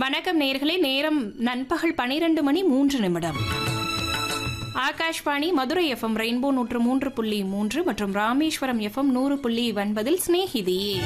வணக்கம் நேர்களே நேரம் நண்பகல் பனிரெண்டு மணி மூன்று நிமிடம் ஆகாஷ்வாணி மதுரை எஃப்எம் ரெயின்போ நூற்று மூன்று புள்ளி மூன்று மற்றும் ராமேஸ்வரம் எஃப்எம் நூறு புள்ளி ஒன்பதில் ஸ்நேகிதியே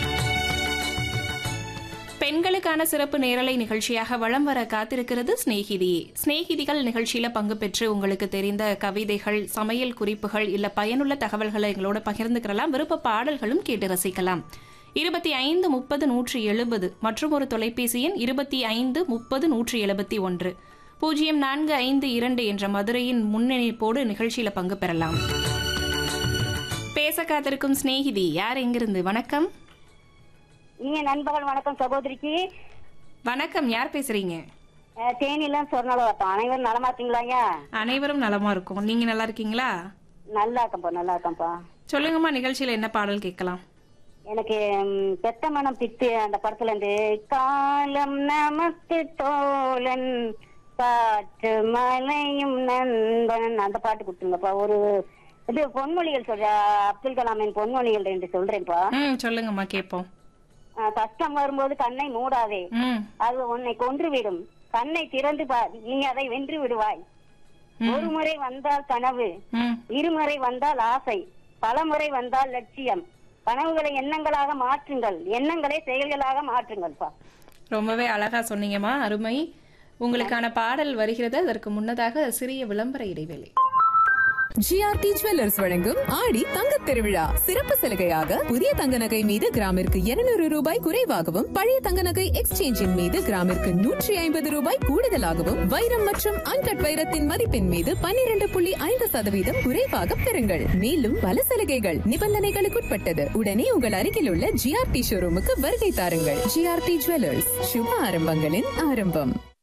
பெண்களுக்கான சிறப்பு நேரலை நிகழ்ச்சியாக வலம் வர காத்திருக்கிறது ஸ்நேகிதியே ஸ்நேகிதிகள் நிகழ்ச்சியில பங்கு பெற்று உங்களுக்கு தெரிந்த கவிதைகள் சமையல் குறிப்புகள் இல்ல பயனுள்ள தகவல்களை எங்களோட பகிர்ந்துக்கிறலாம் விருப்ப பாடல்களும் கேட்டு ரசிக்கலாம் இருபத்தி ஐந்து முப்பது நூற்றி எழுபது மற்றும் ஒரு தொலைபேசி எண் இருபத்தி ஐந்து முப்பது நூற்றி எழுபத்தி ஒன்று பூஜ்ஜியம் நான்கு ஐந்து இரண்டு என்ற மதுரையின் முன்னணிப்போடு நிகழ்ச்சியில பங்கு பெறலாம் பேச காத்திருக்கும் சிநேகிதி யார் எங்கிருந்து வணக்கம் இனிய நண்பர்கள் வணக்கம் சகோதரிக்கு வணக்கம் யார் பேசுறீங்க அஹ், தேனிலாம் சொர்ணலவட்டம் அனைவரும் நலமா இருக்கீங்களாயா அனைவரும் நலமா இருக்கும் நீங்க நல்லா இருக்கீங்களா நல்லா இருக்கேன்ப்பா நல்லா இருக்கேன்ப்பா சொல்லுங்கம்மா நிகழ்ச்சியில என்ன பாடல் கேட்கலாம் எனக்கு ம், பெத்த மனம் பித்து அந்த படத்துல இருந்து காலம் நமக்கு தோழன் காற்று மலையும் நண்பன் அந்த பாட்டு கொடுத்துருங்கப்பா ஒரு இது பொன்மொழிகள் சொல்ற அப்துல் கலாமின் பொன்மொழிகள் ரெண்டு சொல்றேன்ப்பா ம் சொல்லுங்கம்மா கேட்போம் அஹ், கஷ்டம் வரும்போது கண்ணை மூடாதே ம் அது உன்னை கொன்றுவிடும் கண்ணை திறந்து பார் நீ அதை வென்று விடுவாய் ஒரு முறை வந்தால் கனவு ம் இருமுறை வந்தால் ஆசை பலமுறை வந்தால் லட்சியம் கனவுகளை எண்ணங்களாக மாற்றுங்கள் எண்ணங்களை செயல்களாக மாற்றுங்கள்ப்பா ரொம்பவே அழகா சொன்னீங்கம்மா அருமை உங்களுக்கான பாடல் வருகிறது அதற்கு முன்னதாக சிறிய விளம்பர இடைவேளை ஜிஆர்டி ஜுவல்லர்ஸ் வழங்கும் ஆடி தங்கத் திருவிழா சிறப்பு சலுகையாக புதிய தங்க நகை மீது கிராமிற்கு 200 ரூபாய் குறைவாகவும் பழைய தங்க நகை எக்ஸ்சேஞ்சின் மீது கிராமிற்கு நூற்றி ஐம்பது ரூபாய் கூடுதலாகவும் வைரம் மற்றும் அன்கட் வைரத்தின் மதிப்பின் மீது 12.5% புள்ளி ஐந்து சதவீதம் குறைவாக பெறுங்கள் மேலும் பல சலுகைகள் நிபந்தனைகளுக்குட்பட்டது உடனே உங்கள் அருகில் உள்ள ஜிஆர்டி ஷோரூமுக்கு வருகை தாருங்கள் ஜிஆர்டி ஜுவல்லர்ஸ் சுப ஆரம்பங்களின் ஆரம்பம்